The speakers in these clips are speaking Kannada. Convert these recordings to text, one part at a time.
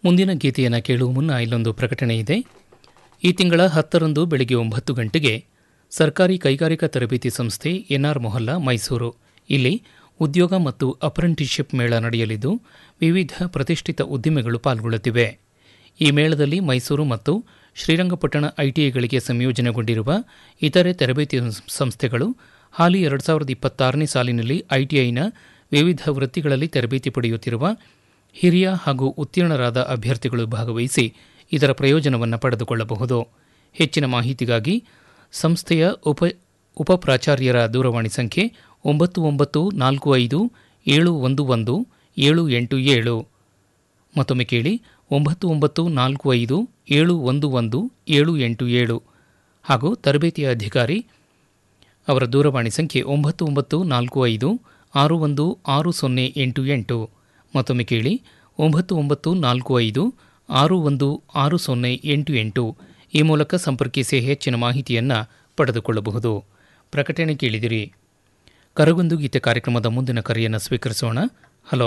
ಮುಂದಿನ ಗೀತೆಯನ್ನು ಕೇಳುವ ಮುನ್ನ ಇಲ್ಲೊಂದು ಪ್ರಕಟಣೆ ಇದೆ ಈ ತಿಂಗಳ ಹತ್ತರಂದು ಬೆಳಗ್ಗೆ ಒಂಬತ್ತು ಗಂಟೆಗೆ ಸರ್ಕಾರಿ ಕೈಗಾರಿಕಾ ತರಬೇತಿ ಸಂಸ್ಥೆ ಎನ್ಆರ್ ಮೊಹಲ್ಲಾ ಮೈಸೂರು ಇಲ್ಲಿ ಉದ್ಯೋಗ ಮತ್ತು ಅಪ್ರೆಂಟಿಸ್ಶಿಪ್ ಮೇಳ ನಡೆಯಲಿದ್ದು ವಿವಿಧ ಪ್ರತಿಷ್ಠಿತ ಉದ್ದಿಮೆಗಳು ಪಾಲ್ಗೊಳ್ಳುತ್ತಿವೆ ಈ ಮೇಳದಲ್ಲಿ ಮೈಸೂರು ಮತ್ತು ಶ್ರೀರಂಗಪಟ್ಟಣ ಐಟಿಐಗಳಿಗೆ ಸಂಯೋಜನೆಗೊಂಡಿರುವ ಇತರೆ ತರಬೇತಿ ಸಂಸ್ಥೆಗಳು ಹಾಲಿ ಎರಡು ಸಾವಿರದ ಇಪ್ಪತ್ತಾರನೇ ಸಾಲಿನಲ್ಲಿ ಐಟಿಐನ ವಿವಿಧ ವೃತ್ತಿಗಳಲ್ಲಿ ತರಬೇತಿ ಪಡೆಯುತ್ತಿರುವ ಹಿರಿಯ ಹಾಗೂ ಉತ್ತೀರ್ಣರಾದ ಅಭ್ಯರ್ಥಿಗಳು ಭಾಗವಹಿಸಿ ಇದರ ಪ್ರಯೋಜನವನ್ನು ಪಡೆದುಕೊಳ್ಳಬಹುದು ಹೆಚ್ಚಿನ ಮಾಹಿತಿಗಾಗಿ ಸಂಸ್ಥೆಯ ಉಪ ಉಪ ಪ್ರಾಚಾರ್ಯರ ದೂರವಾಣಿ ಸಂಖ್ಯೆ ಒಂಬತ್ತು ಒಂಬತ್ತು ನಾಲ್ಕು ಐದು ಏಳು ಒಂದು ಒಂದು ಏಳು ಎಂಟು ಏಳು ಮತ್ತೊಮ್ಮೆ ಕೇಳಿ ಒಂಬತ್ತು ಒಂಬತ್ತು ನಾಲ್ಕು ಐದು ಏಳು ಒಂದು ಒಂದು ಏಳು ಎಂಟು ಏಳು ಹಾಗೂ ತರಬೇತಿಯ ಅಧಿಕಾರಿ ಅವರ ದೂರವಾಣಿ ಸಂಖ್ಯೆ ಒಂಬತ್ತು ಒಂಬತ್ತು ನಾಲ್ಕು ಐದು ಆರು ಒಂದು ಆರು ಸೊನ್ನೆ ಎಂಟು ಎಂಟು ಮತ್ತೊಮ್ಮೆ ಕೇಳಿ ಒಂಬತ್ತು ಒಂಬತ್ತು ನಾಲ್ಕು ಐದು ಆರು ಒಂದು ಆರು ಸೊನ್ನೆ ಎಂಟು ಎಂಟು ಈ ಮೂಲಕ ಸಂಪರ್ಕಿಸಿ ಹೆಚ್ಚಿನ ಮಾಹಿತಿಯನ್ನು ಪಡೆದುಕೊಳ್ಳಬಹುದು ಪ್ರಕಟಣೆ ಕೇಳಿದಿರಿ ಕರಗೊಂದು ಗೀತೆ ಕಾರ್ಯಕ್ರಮದ ಮುಂದಿನ ಕರೆಯನ್ನು ಸ್ವೀಕರಿಸೋಣ ಹಲೋ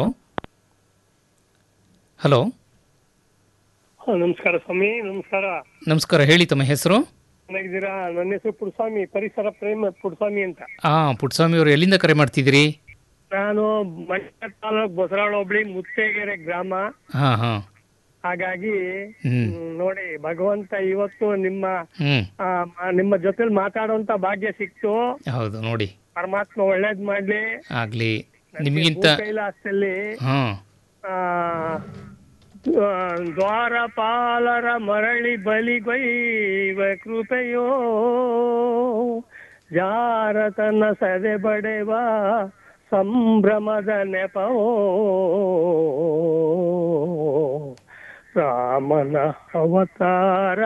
ಹಲೋ ಹ, ನಮಸ್ಕಾರ ಸ್ವಾಮಿ ನಮಸ್ಕಾರ ನಮಸ್ಕಾರ ಹೇಳಿ ತಮ್ಮ ಹೆಸರು ಚೆನ್ನಾಗಿದ್ದೀರಾ ನನ್ನ ಹೆಸರು ಪುಡ್ಸ್ವಾಮಿ ಪರಿಸರ ಪ್ರೇಮ ಪುಡ್ಸ್ವಾಮಿ ಅಂತ ಹಾಂ ಪುಟ್ಟಸ್ವಾಮಿ ಅವರು ಎಲ್ಲಿಂದ ಕರೆ ಮಾಡ್ತಿದ್ದೀರಿ ನಾನು ಮಂಡ್ಯ ತಾಲೂಕ್ ಬಸರಾಳ ಹೋಬಳಿ ಮುತ್ತೇಗೆರೆ ಗ್ರಾಮ ಹಾಂ ಹಾಂ ಹಾಗಾಗಿ ಹ್ಞೂ ಹ್ಮ್, ನೋಡಿ ಭಗವಂತ ಇವತ್ತು ನಿಮ್ಮ ಹ್ಞೂ ಆ, ಮ- ನಿಮ್ಮ ಜೊತೆಲಿ ಮಾತಾಡುವಂತ ಭಾಗ್ಯ ಸಿಕ್ತು ಹೌದು ನೋಡಿ ಪರಮಾತ್ಮ ಒಳ್ಳೇದ್ ಮಾಡ್ಲಿ ಆಗಲಿ ನಿಮಗಿಂತ ಕೈಲಾಸದಲ್ಲಿ ಹಾಂ ಆ, ಆ, ದ್ವಾರಪಾಲರ ಮರಳಿ ಬಲಿಗೈವ ಕೃಪೆಯೋ ಜಾರತನ ಸದೆ ಬಡೆವ ಸಂಭ್ರಮದ ನೆಪವೋ ರಾಮನ ಅವತಾರ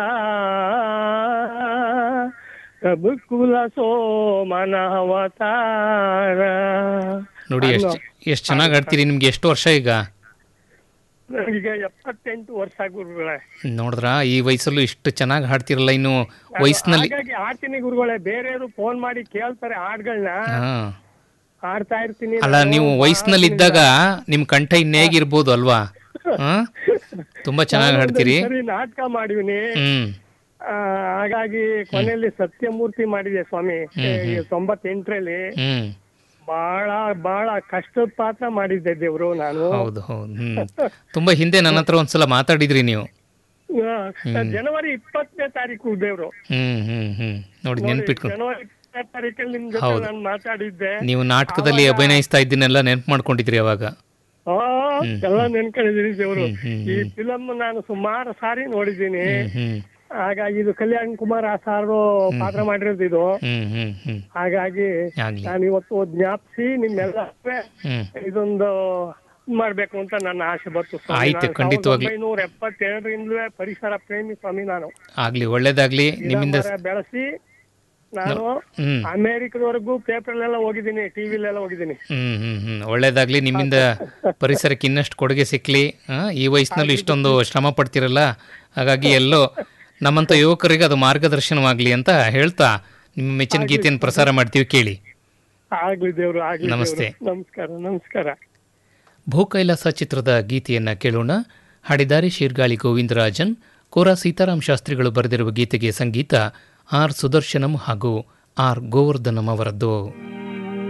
ರಘುಕುಲ ಸೋಮನ ಅವತಾರ ನೋಡಿ ಎಷ್ಟು ಎಷ್ಟು ಚೆನ್ನಾಗಿ ಆಡ್ತೀರಿ ನಿಮ್ಗೆ ಎಷ್ಟು ವರ್ಷ ಈಗ ನನಗೀಗ ಎಪ್ಪತ್ತೆಂಟು ವರ್ಷ ಗುರುಗಳೇ ನೋಡಿದ್ರ ಈ ವಯಸ್ಸಲ್ಲೂ ಇಷ್ಟು ಚೆನ್ನಾಗಿ ಹಾಡ್ತಿರಲ್ಲ ಇನ್ನು ವಯಸ್ಸಿನಲ್ಲಿ ಹಾಗಾಗಿ ಆಡ್ತೀನಿ ಗುರುಗಳೇ ಬೇರೆಯವರು ಫೋನ್ ಮಾಡಿ ಕೇಳ್ತಾರೆ ಹಾಡ್ಗಳನ್ನ ಹಾಂ ಆಡ್ತಾ ಇರ್ತೀನಿ ಅಲ್ಲ ನೀವು ವಯಸ್ಸಿನಲ್ಲಿ ಇದ್ದಾಗ ನಿಮ್ಮ ಕಂಠ ಇನ್ನೇಗಿರ್ಬೋದು ಅಲ್ವಾ ಹಾಂ ತುಂಬ ಚೆನ್ನಾಗಿ ಹಾಡ್ತೀರಿ ಸರಿ ನಾಟಕ ಮಾಡಿವಿನಿ ಹ್ಮ್ ಆ, ಹಾಗಾಗಿ ಕೊನೆಯಲ್ಲಿ ಸತ್ಯಮೂರ್ತಿ ಮಾಡಿದೆ ಸ್ವಾಮಿ ಈ ತೊಂಬತ್ತೆಂಟರಲ್ಲಿ ಹ್ಮ್ ಬಹಳ ಬಹಳ ಕಷ್ಟದ ಪಾತ್ರ ಮಾಡಿದ್ದೆ ದೇವ್ರು ನಾನು ಹೌದು ಹೌದು ಹ್ಮ್ ತುಂಬಾ ಹಿಂದೆ ನನ್ನ ಹತ್ರ ಒಂದ್ಸಲ ಮಾತಾಡಿದ್ರಿ ನೀವು ಆ, ಜನವರಿ ಇಪ್ಪತ್ತನೇ ತಾರೀಕು ದೇವ್ರು ಹ್ಮ್ ಹ್ಮ್ ಹ್ಮ್ ನೋಡಿ ನೆನ್ಪಿಟ್ಕೊಂಡು ಜನವರಿ ಇಪ್ಪತ್ತನೇ ತಾರೀಕಲ್ಲಿ ನಿಮ್ ಜೊತೆ ನಾನು ಮಾತಾಡಿದ್ದೆ ನೀವು ನಾಟಕದಲ್ಲಿ ಅಭಿನಯಿಸ್ತಾ ಇದ್ದೀನೆಲ್ಲ ನೆನ್ಪು ಮಾಡ್ಕೊಂಡಿದ್ರಿ ಅವಾಗ ಆ, ಎಲ್ಲ ನೆನ್ಕೊಂಡಿದೀನಿ ದೇವ್ರು ಹ್ಮ್, ಹ್ಮ್, ಈ ಫಿಲಮ್ ನಾನು ಸುಮಾರು ಸಾರಿ ನೋಡಿದ್ದೀನಿ ಹ್ಮ್ ಹ್ಮ್ ಹಾಗಾಗಿ ಇದು ಕಲ್ಯಾಣ್ ಕುಮಾರ್ ಆ ಸಾರು ಪಾತ್ರ ಮಾಡಿರೋದು ಇದು ಹ್ಮ್ ಹ್ಮ್ ಹ್ಮ್ ಹಾಗಾಗಿ ಆಗ್ಲಿ ನಾನು ಇವತ್ತು ಜ್ಞಾಪಿಸಿ ನಿಮ್ಮೆಲ್ಲ ಹ್ಮ್ ಇದೊಂದು ಇದ್ ಮಾಡ್ಬೇಕು ಅಂತ ನನ್ನ ಆಸೆ ಬಂತು ಆಯ್ತು, ಖಂಡಿತವಾಗ್ಲಿ. ಒಂಬೈನೂರ ಎಪ್ಪತ್ತೆರಡರಿಂದಲೇ ಪರಿಸರ ಪ್ರೇಮಿ ಸ್ವಾಮಿ ನಾನು ಆಗ್ಲಿ ಒಳ್ಳೇದಾಗ್ಲಿ ನಿಮ್ಮಿಂದ ಮರ ಬೆಳೆಸಿ ನಾನು ಹ್ಮ್ ಅಮೇರಿಕದವರೆಗೂ ಪೇಪರ್ಲೆಲ್ಲ ಹೋಗಿದ್ದೀನಿ ಟಿವಿಲೆಲ್ಲ ಹೋಗಿದ್ದೀನಿ ಹ್ಮ್ ಹ್ಮ್ ಹ್ಮ್ ಒಳ್ಳೇದಾಗ್ಲಿ ನಿಮ್ಮಿಂದ ಪರಿಸರಕ್ಕೆ ಇನ್ನಷ್ಟು ಕೊಡುಗೆ ಸಿಕ್ಲಿ ಆ, ಈ ವಯಸ್ಸಿನಲ್ಲಿ ಇಷ್ಟೊಂದು ಶ್ರಮ ಪಡ್ತಿರಲ್ಲ ಹಾಗಾಗಿ ಎಲ್ಲೋ ನಮ್ಮಂತ ಯುವಕರಿಗೆ ಅದು ಮಾರ್ಗದರ್ಶನವಾಗ್ಲಿ ಅಂತ ಹೇಳ್ತಾ ನಿಮ್ಮ ಮೆಚ್ಚಿನ ಗೀತೆಯನ್ನು ಪ್ರಸಾರ ಮಾಡ್ತೀವಿ ಕೇಳಿ ಆಗ್ಲಿ ದೇವ್ರು ಆಗ್ಲಿ ದೇವ್ರು. ನಮಸ್ತೆ. ನಮಸ್ಕಾರ ನಮಸ್ಕಾರ ಭೂಕೈಲಾಸ ಚಿತ್ರದ ಗೀತೆಯನ್ನ ಕೇಳೋಣ ಹಾಡಿದಾರೆ ಶೀರ್ಗಾಳಿ ಗೋವಿಂದರಾಜನ್ ಕೋರ ಸೀತಾರಾಮ್ ಶಾಸ್ತ್ರಿಗಳು ಬರೆದಿರುವ ಗೀತೆಗೆ ಸಂಗೀತ ಆರ್ ಸುದರ್ಶನಂ ಹಾಗೂ ಆರ್ ಗೋವರ್ಧನಂ ಅವರದ್ದು